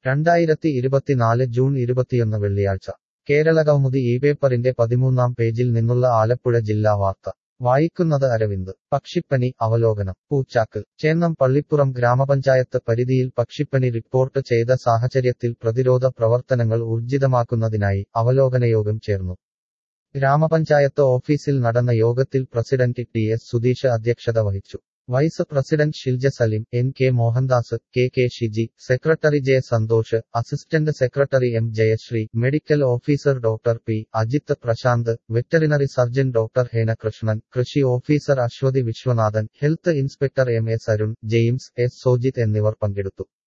രണ്ടായിരത്തി ഇരുപത്തിനാല് ജൂൺ ഇരുപത്തിയൊന്ന് വെള്ളിയാഴ്ച കേരള കൗമുദി ഈ പേപ്പറിന്റെ പതിമൂന്നാം പേജിൽ നിന്നുള്ള ആലപ്പുഴ ജില്ലാ വാർത്ത വായിക്കുന്നത് അരവിന്ദ് പക്ഷിപ്പനി അവലോകനം പൂച്ചാക്ക് ചേന്നം പള്ളിപ്പുറം ഗ്രാമപഞ്ചായത്ത് പരിധിയിൽ പക്ഷിപ്പനി റിപ്പോർട്ട് ചെയ്ത സാഹചര്യത്തിൽ പ്രതിരോധ പ്രവർത്തനങ്ങൾ ഊർജിതമാക്കുന്നതിനായി അവലോകനയോഗം ചേർന്നു ഗ്രാമപഞ്ചായത്ത് ഓഫീസിൽ നടന്ന യോഗത്തിൽ പ്രസിഡന്റ് ടി എസ് സുധീഷ് അധ്യക്ഷത വഹിച്ചു vice president Shilja Salim N K Mohandas K K Shiji secretary J Santhosh assistant secretary M Jayasree medical officer doctor P Ajith Prashanth veterinary surgeon doctor Henakrishnan കൃഷി officer Aswathy Viswanathan health inspector M S Arun James S Sojith എന്നിവർ പങ്കെടുത്തു